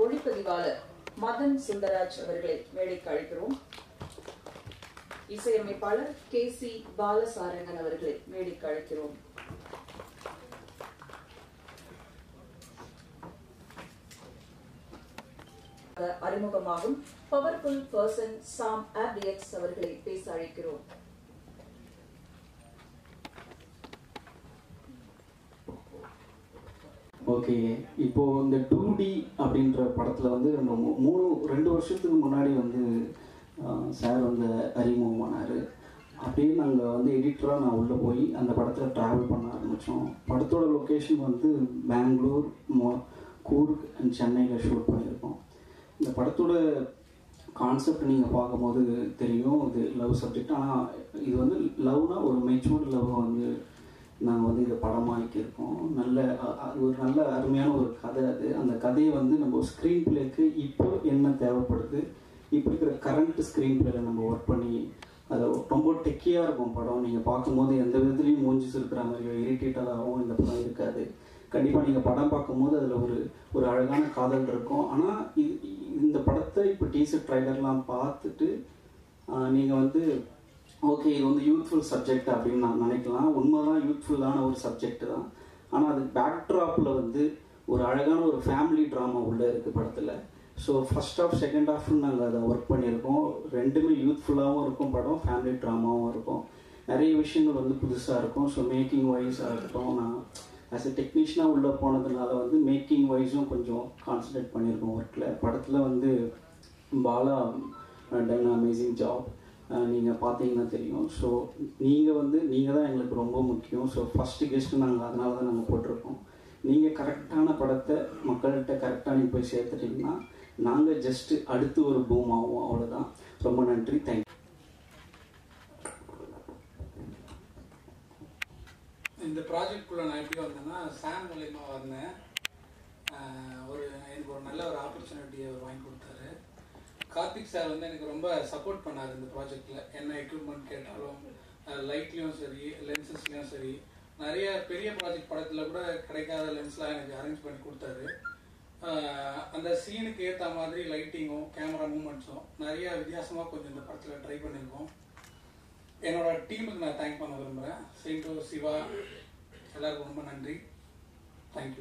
ஒளிப்பதிவாளர் மதன் சுந்தராஜ் அவர்களை மேடைக்கு அழைக்கிறோம் இசையமைப்பாளர் கே சி பாலசாரங்கன் அவர்களை மேடைக்கு அழைக்கிறோம் அறிமுகமாகும் பவர்ஃபுல் பர்சன் சாம் ஆபிஎக்ஸ் அவர்களை பேச அழைக்கிறோம் ஓகே இப்போ இந்த டூ டி அப்படின்ற படத்தில் வந்து நம்ம மூ- மூணு ரெண்டு வருஷத்துக்கு முன்னாடி வந்து சார் வந்து அறிமுகமானார் அப்படியே நாங்கள் வந்து எடிட்டராக நான் உள்ளே போய் அந்த படத்தில் ட்ராவல் பண்ண ஆரம்பித்தோம் படத்தோட லொக்கேஷன் வந்து பெங்களூர் மோ கூர்க் அண்ட் சென்னையில் ஷூட் பண்ணியிருக்கோம் இந்த படத்தோட கான்செப்ட் நீங்கள் பார்க்கும்போது தெரியும் இது லவ் சப்ஜெக்ட் ஆனால் இது வந்து லவ்னா ஒரு மெச்சூர்ட் லவ் வந்து நாங்கள் வந்து இதை படமாக்கியிருக்கோம் நல்ல அ- அது ஒரு நல்ல அருமையான ஒரு கதை அது அந்த கதையை வந்து நம்ம ஸ்க்ரீன் பிளேக்கு இப்போ என்ன தேவைப்படுது இப்போ இருக்கிற கரண்ட் ஸ்க்ரீன் பிளேல நம்ம ஒர்க் பண்ணி அது ரொம்ப டெக்கியாக இருக்கும் படம் நீங்கள் பார்க்கும்போது எந்த விதத்துலையும் மூஞ்சி இருக்கிற மாதிரியோ இரிட்டேட்டடாகவும் இந்த படம் இருக்காது கண்டிப்பாக நீங்கள் படம் பார்க்கும்போது அதில் ஒரு ஒரு அழகான காதல் இருக்கும் ஆனால் இது இந்த படத்தை இப்போ டீசர் ட்ரைலர்லாம் பார்த்துட்டு நீங்கள் வந்து ஓகே இது வந்து யூத்ஃபுல் சப்ஜெக்ட் அப்படின்னு நான் நினைக்கலாம் உண்மைதான் யூத்ஃபுல்லான ஒரு சப்ஜெக்ட் தான் ஆனால் அது பேக்ட்ராப்பில் வந்து ஒரு அழகான ஒரு ஃபேமிலி ட்ராமா உள்ளே இருக்குது படத்தில் ஸோ ஃபர்ஸ்ட் ஆஃப் செகண்ட் ஆஃப்னு நாங்கள் அதை ஒர்க் பண்ணியிருக்கோம் ரெண்டுமே யூத்ஃபுல்லாகவும் இருக்கும் படம் ஃபேமிலி ட்ராமாவும் இருக்கும் நிறைய விஷயங்கள் வந்து புதுசாக இருக்கும் ஸோ மேக்கிங் வைஸாக இருக்கட்டும் நான் ஆஸ் எ டெக்னீஷியனாக உள்ளே போனதுனால வந்து மேக்கிங் வைஸும் கொஞ்சம் கான்சன்ட்ரேட் பண்ணியிருக்கோம் ஒர்க்கில் படத்தில் வந்து பாலா டன் அமேசிங் ஜாப் நீங்கள் பார்த்தீங்கன்னா தெரியும் ஸோ நீங்கள் வந்து நீங்கள் தான் எங்களுக்கு ரொம்ப முக்கியம் ஸோ ஃபஸ்ட்டு கெஸ்ட்டு நாங்கள் அதனால தான் நாங்கள் போட்டிருக்கோம் நீங்கள் கரெக்டான படத்தை மக்கள்கிட்ட கரெக்டாக நீங்கள் போய் சேர்த்துட்டீங்கன்னா நாங்கள் ஜஸ்ட்டு அடுத்து ஒரு பூம் ஆகும் அவ்வளோதான் ரொம்ப நன்றி தேங்க்யூ இந்த ப்ராஜெக்ட்குள்ளே நான் எப்படி வந்தேன்னா சாம் மூலயமா வந்தேன் ஆஹ் ஒரு எனக்கு ஒரு நல்ல ஒரு ஆப்பர்ச்சுனிட்டியை அவர் வாங்கி கொடுத்தாரு கார்த்திக் சார் வந்து எனக்கு ரொம்ப சப்போர்ட் பண்ணார் இந்த ப்ராஜெக்டில் என்ன எக்யூப்மெண்ட் கேட்டாலும் லைட்லேயும் சரி லென்சஸ்லேயும் சரி நிறைய பெரிய ப்ராஜெக்ட் படத்தில் கூட கிடைக்காத லென்ஸ்லாம் எனக்கு அரேஞ்ச் பண்ணி கொடுத்தாரு ஆஹ் அந்த சீனுக்கு ஏற்ற மாதிரி லைட்டிங்கும் கேமரா மூமெண்ட்ஸும் நிறைய வித்தியாசமாக கொஞ்சம் இந்த படத்தில் ட்ரை பண்ணியிருக்கோம் என்னோட டீமுக்கு நான் தேங்க் பண்ண விரும்புகிறேன் செயின்டோ சிவா எல்லாருக்கும் ரொம்ப நன்றி தேங்க்யூ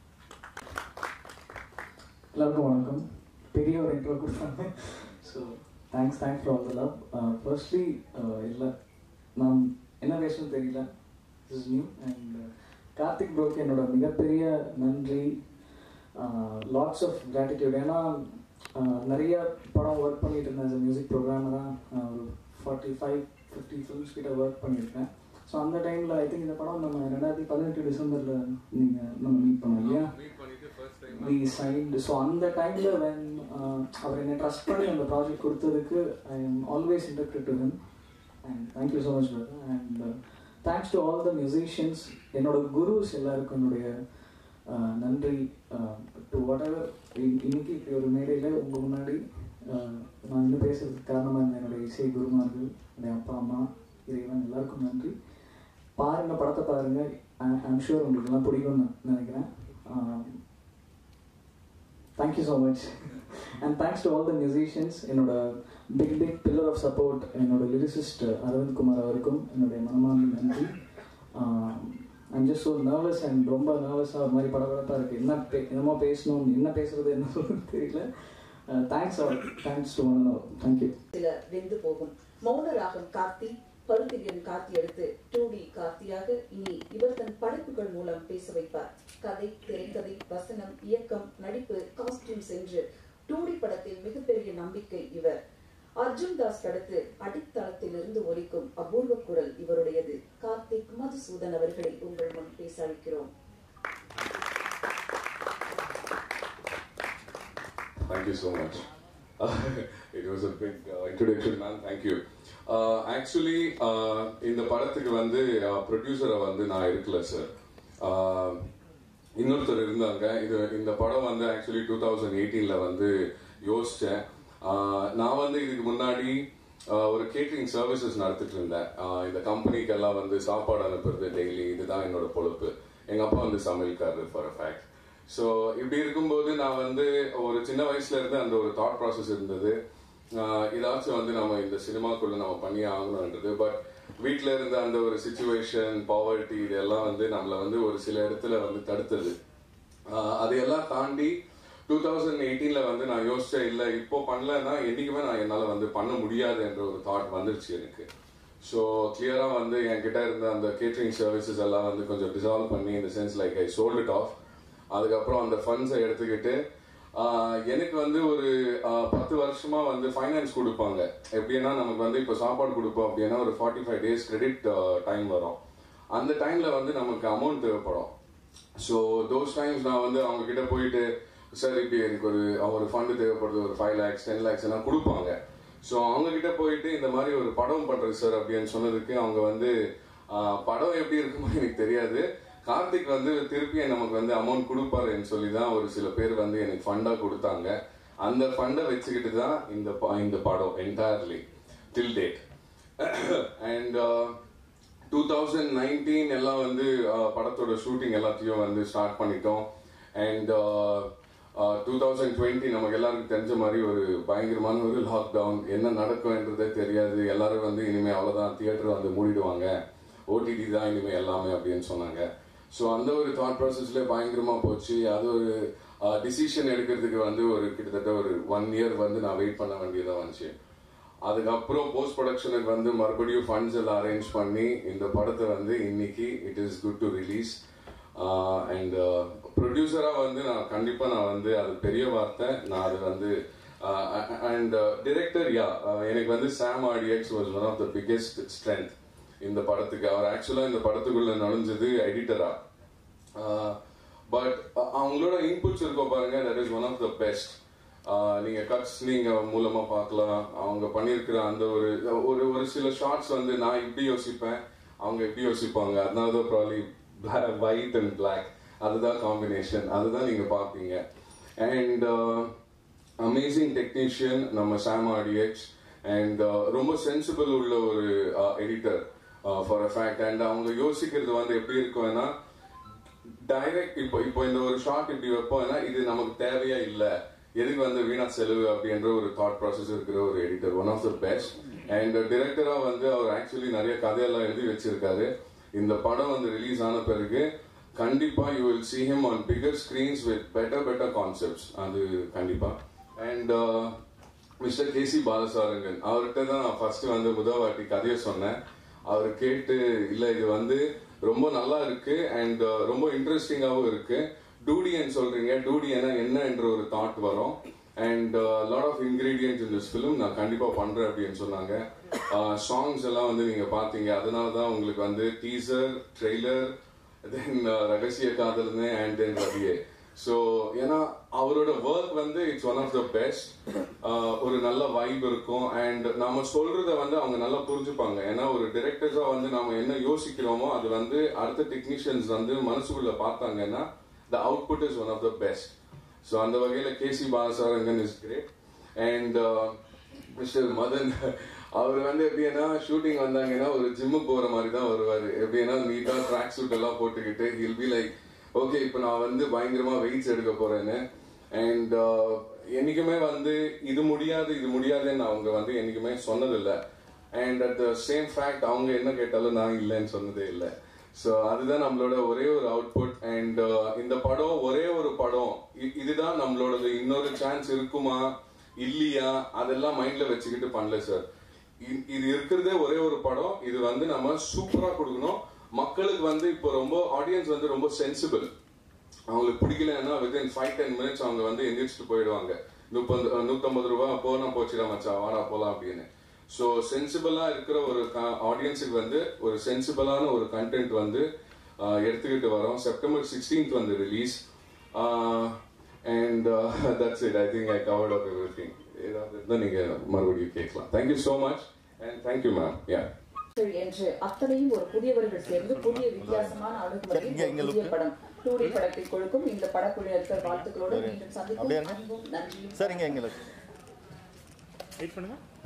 எல்லாருக்கும் வணக்கம் பெரிய ஒரு இன்ட்ரோ கொடுத்தாங்க so thanks thanks for all the love firstly இல்லை நான் என்ன பேசணும்னு தெரியல இஸ் நியூ அண்ட் கார்த்திக் ப்ரோக்கு என்னோட மிகப்பெரிய நன்றி லாட்ஸ் ஆஃப் கிராட்டிடியூட் ஏன்னா uh, நிறைய படம் ஒர்க் பண்ணிட்டு இருந்தேன் மியூசிக் ப்ரோக்ராமராக ஒரு ஃபார்ட்டி ஃபைவ் ஃபிஃப்டி ஃபிலிம்ஸ் கிட்ட ஒர்க் பண்ணியிருக்கேன் ஸோ அந்த டைமில் ஐ திங்க் இந்த படம் நம்ம ரெண்டாயிரத்தி பதினெட்டு டிசம்பரில் நீங்கள் நம்ம மீட் பண்ணோம் இல்லையா வி சைன்டு ஸோ அந்த டைமில் வென் அவர் என்னை ட்ரஸ்ட் பண்ணி அந்த ப்ராஜெக்ட் கொடுத்ததுக்கு I am always interpret to him and thank you so much brother and thanks to all the musicians என்னோட குருஸ் எல்லாருக்கும் என்னுடைய uh, நன்றி டு வாட் எவர் இன்னைக்கு இப்படி ஒரு மேடையில் உங்கள் முன்னாடி uh, நான் இன்னும் பேசுறதுக்கு காரணமாக இருந்த என்னுடைய இசை குருமார்கள் என்னுடைய அப்பா அம்மா இறைவன் எல்லாருக்கும் நன்றி பாருங்க படத்தை பாருங்க ஐம் ஷூர் உங்களுக்கு எல்லாம் பிடிக்கும்னு நினைக்கிறேன் thank you so much and thanks to all the musicians என்னோட big big pillar of support என்னோட லிரிசிஸ்ட் அரவிந்த் குமார் அவருக்கும் என்னுடைய மனமார்ந்த நன்றி I'm just so nervous and ரொம்ப நர்வஸாக ஒரு மாதிரி படபடப்பாக இருக்குது என்ன பே என்னமோ பேசணும் என்ன பேசுறது என்ன சொல்றது தெரியல thanks all thanks to one thank you சில வெந்து போகும் மௌன ராகம் கார்த்தி பருத்திரியன் கார்த்தி அடுத்து டூ டி கார்த்தியாக இனி இவர் தன் படைப்புகள் மூலம் பேச வைப்பார் கதை திரைக்கதை வசனம் இயக்கம் நடிப்பு காஸ்டியூம்ஸ் என்று டூ டி படத்தில் மிகப்பெரிய நம்பிக்கை இவர் அர்ஜுன் தாஸ் அடுத்து அடித்தளத்திலிருந்து ஒலிக்கும் அபூர்வ குரல் இவருடையது கார்த்திக் மதுசூதன் அவர்களை உங்கள் முன் பேச அழைக்கிறோம் Thank you so much. it was a big uh, introduction, man. Thank you. Uh, actually, uh, இந்த படத்துக்கு வந்து ப்ரொடியூசரை வந்து நான் இருக்கல சார் இன்னொருத்தர் இருந்தாங்க இது இந்த படம் வந்து ஆக்சுவலி டூ தௌசண்ட் எயிட்டீனில் வந்து யோசித்தேன் நான் வந்து இதுக்கு முன்னாடி uh, ஒரு கேட்டரிங் சர்வீசஸ் நடத்திட்டு இருந்தேன் Uh, இந்த கம்பெனிக்கெல்லாம் வந்து சாப்பாடு அனுப்புறது டெய்லி இதுதான் என்னோட பொழப்பு எங்கள் அப்பா வந்து சமையல்காரர் ஃபார் அ ஃபேக்ட் ஸோ இப்படி இருக்கும்போது நான் வந்து ஒரு சின்ன வயசுல இருந்து அந்த ஒரு தாட் ப்ராசஸ் இருந்தது ஆஹ் ஏதாச்சும் வந்து நம்ம இந்த சினிமாக்குள்ள நம்ம பண்ணி ஆகணும்ன்றது பட் வீட்டில் இருந்த அந்த ஒரு சுச்சுவேஷன் பாவர்ட்டி இதெல்லாம் வந்து நம்மளை வந்து ஒரு சில இடத்துல வந்து தடுத்தது ஆஹ் அதையெல்லாம் தாண்டி டூ தௌசண்ட் எயிட்டீன்ல வந்து நான் யோசிச்சேன் இல்லை இப்போ பண்ணலன்னா என்னைக்குமே நான் என்னால் வந்து பண்ண முடியாது என்ற ஒரு தாட் வந்துருச்சு எனக்கு ஸோ கிளியராக வந்து என்கிட்ட இருந்த அந்த கேட்ரிங் சர்வீசஸ் எல்லாம் வந்து கொஞ்சம் டிசால்வ் பண்ணி இந்த sense like I sold it off அதுக்கப்புறம் அந்த ஃபண்ட்ஸை எடுத்துக்கிட்டு ஆஹ் எனக்கு வந்து ஒரு ஆஹ் பத்து வருஷமா வந்து ஃபைனான்ஸ் கொடுப்பாங்க எப்படின்னா நமக்கு வந்து இப்போ சாப்பாடு கொடுப்போம் அப்படின்னா ஒரு forty five days credit time வரும் அந்த டைம்ல வந்து நமக்கு அமௌண்ட் தேவைப்படும் ஸோ தோஸ் டைம்ஸ் நான் வந்து அவங்க கிட்ட போயிட்டு சார் இப்படி எனக்கு ஒரு ஒரு ஃபண்டு தேவைப்படுது ஒரு ஃபைவ் லேக்ஸ் டென் லேக்ஸ் எல்லாம் கொடுப்பாங்க ஸோ அவங்க கிட்ட போயிட்டு இந்த மாதிரி ஒரு படம் பண்றது சார் அப்படின்னு சொன்னதுக்கு அவங்க வந்து ஆஹ், படம் எப்படி இருக்குமோ எனக்கு தெரியாது கார்த்திக் வந்து திருப்பி நமக்கு வந்து அமௌண்ட் கொடுப்பாருன்னு சொல்லி தான் ஒரு சில பேர் வந்து எனக்கு ஃபண்டா கொடுத்தாங்க அந்த ஃபண்டை வச்சுக்கிட்டு தான் இந்த ப- இந்த படம் entirely till date and two thousand nineteen எல்லாம் வந்து uh, படத்தோட ஷூட்டிங் எல்லாத்தையும் வந்து ஸ்டார்ட் பண்ணிட்டோம் அண்ட் டூ தௌசண்ட் டுவெண்ட்டி நமக்கு எல்லாருக்கும் தெரிஞ்ச மாதிரி ஒரு பயங்கரமான ஒரு லாக்டவுன் என்ன நடக்கும்ன்றதே தெரியாது எல்லாரும் வந்து இனிமே அவ்வளவுதான் தியேட்டர் வந்து மூடிடுவாங்க ஓடிடி தான் இனிமே எல்லாமே அப்படின்னு சொன்னாங்க ஸோ அந்த ஒரு தாட் ப்ராசஸ்ல பயங்கரமா போச்சு அது ஒரு டிசிஷன் எடுக்கிறதுக்கு வந்து ஒரு கிட்டத்தட்ட ஒரு ஒன் இயர் வந்து நான் வெயிட் பண்ண வேண்டியதா வந்துச்சு அதுக்கப்புறம் போஸ்ட் ப்ரொடக்ஷனுக்கு வந்து மறுபடியும் ஃபண்ட்ஸ் எல்லாம் அரேஞ்ச் பண்ணி இந்த படத்தை வந்து இன்னைக்கு it is good to release and ப்ரொடியூசரா வந்து நான் கண்டிப்பா நான் வந்து அது பெரிய வார்த்தை நான் அது வந்து அண்ட் டிரெக்டர் யா எனக்கு வந்து சாம் ஆடியக்ஸ் was one of the biggest strength இந்த படத்துக்கு அவர் ஆக்சுவலா இந்த படத்துக்குள்ள நுழைஞ்சது எடிட்டரா பட் அவங்களோட இன்புட்ஸ் இருக்கும் பாருங்க that is one of the best நீங்க கட்ஸ் நீங்க மூலமா பார்க்கலாம் அவங்க பண்ணியிருக்கிற அந்த ஒரு ஒரு ஒரு சில ஷார்ட்ஸ் வந்து நான் இப்படி யோசிப்பேன் அவங்க எப்படி யோசிப்பாங்க அதனால தான் ப்ராப்ளி ஒயிட் அண்ட் பிளாக் அதுதான் காம்பினேஷன் அதுதான் நீங்க பார்ப்பீங்க அண்ட் அமேசிங் டெக்னீஷியன் நம்ம சாம் ஆடியக்ஸ் அண்ட் ரொம்ப சென்சிபிள் உள்ள ஒரு editor for a fact and அவங்க யோசிக்கிறது வந்து எப்படி இருக்கும்னா டைரக்ட் இப்போ இப்போ இந்த ஒரு ஷார்ட் இப்படி வைப்போம்னா இது நமக்கு தேவையா இல்ல எதுக்கு வந்து வீணா செலவு அப்படின்ற ஒரு தாட் ப்ராசஸ் இருக்கிற ஒரு editor one of the best and டிரெக்டரா வந்து அவர் ஆக்சுவலி நிறைய கதையெல்லாம் எழுதி வச்சிருக்காரு இந்த படம் வந்து ரிலீஸ் ஆன பிறகு கண்டிப்பா you will see him on bigger screens with better better concepts அது கண்டிப்பா அண்ட் மிஸ்டர் கேசி பாலசாரங்கன் அவர்கிட்ட தான் நான் ஃபர்ஸ்ட் வந்து முதல் வாட்டி கதையை சொன்னேன் அவர் கேட்டு இல்ல இது வந்து ரொம்ப நல்லா இருக்கு அண்ட் ரொம்ப இன்ட்ரெஸ்டிங்காவும் இருக்கு டூடியன் சொல்றீங்க டூடியனா என்ன என்ற ஒரு தாட் வரும் and lot of ingredients in this film நான் கண்டிப்பா பண்றேன் அப்படின்னு சொன்னாங்க சாங்ஸ் எல்லாம் வந்து நீங்க பாத்தீங்க அதனால தான் உங்களுக்கு வந்து டீசர் ட்ரெய்லர் தென் ரகசிய காதல்னு அண்ட் தென் ரவியே ஸோ ஏன்னா அவரோட ஒர்க் வந்து it's one of the best ஒரு நல்ல வைப் இருக்கும் அண்ட் நாம சொல்றத வந்து அவங்க நல்லா புரிஞ்சுப்பாங்க ஏன்னா ஒரு டிரெக்டர்ஸா வந்து நாம என்ன யோசிக்கிறோமோ அது வந்து அடுத்த டெக்னீஷியன்ஸ் வந்து மனசுக்குள்ள பார்த்தாங்கன்னா the output is one of the best so அந்த வகையில K C Balasarangan is great and mister Madan அவர் வந்து எப்படின்னா ஷூட்டிங் வந்தாங்கன்னா ஒரு ஜிம்மு போற மாதிரி தான் வருவாரு எப்படின்னா நீட்டா ட்ராக் சூட் எல்லாம் போட்டுக்கிட்டு ஹில் பி லைக் ஓகே இப்போ நான் வந்து பயங்கரமா வெயிட்ஸ் எடுக்க போறேன்னு அண்ட் என்னைக்குமே வந்து இது முடியாது இது முடியாதுன்னு அவங்க வந்து என்னைக்குமே சொன்னதில்லை and at the same fact அவங்க என்ன கேட்டாலும் நான் இல்லைன்னு சொன்னதே இல்லை ஸோ அதுதான் நம்மளோட ஒரே ஒரு அவுட்புட் அண்ட் இந்த படம் ஒரே ஒரு படம் இ- இதுதான் நம்மளோட இன்னொரு சான்ஸ் இருக்குமா இல்லையா அதெல்லாம் மைண்ட்ல வச்சுக்கிட்டு பண்ணல சார் இது இருக்கிறதே ஒரே ஒரு படம் இது வந்து நம்ம சூப்பரா கொடுக்கணும் மக்களுக்கு வந்து இப்போ ரொம்ப ஆடியன்ஸ் வந்து ரொம்ப சென்சிபிள் அவங்களுக்கு பிடிக்கலன்னா வித்தின் ஃபைவ் டென் மினிட்ஸ் அவங்க வந்து எந்திரிச்சிட்டு போயிடுவாங்க முப்பது நூத்தம்பது ரூபா போனா போச்சுடா மச்சான் வாடா போலாம் அப்படின்னு ஸோ சென்சிபிளா இருக்கிற ஒரு ஆடியன்ஸுக்கு வந்து ஒரு சென்சிபிளான ஒரு கண்டென்ட் வந்து ஆஹ், எடுத்துக்கிட்டு வரோம் செப்டம்பர் சிக்ஸ்டீன்த் வந்து release and that's it I think I covered up everything ஏதாவது இருந்தால் நீங்க மறுபடியும் கேட்கலாம் thank you so much and thank you ma'am yeah என்று அத்தனையும் ஒரு புதியவர்கள் சேர்ந்து புதிய வித்தியாசமான அணுகுமுறையில் ஒரு புதிய படம் டூடி படத்தை கொடுக்கும் இந்த படக்குழுவினருக்கு வாழ்த்துக்களோடு மீண்டும் சந்திக்கும் அப்படியே இருங்க. அன்பும் நன்றியும் சார் இங்கே எங்களுக்கு வெயிட் பண்ணுங்க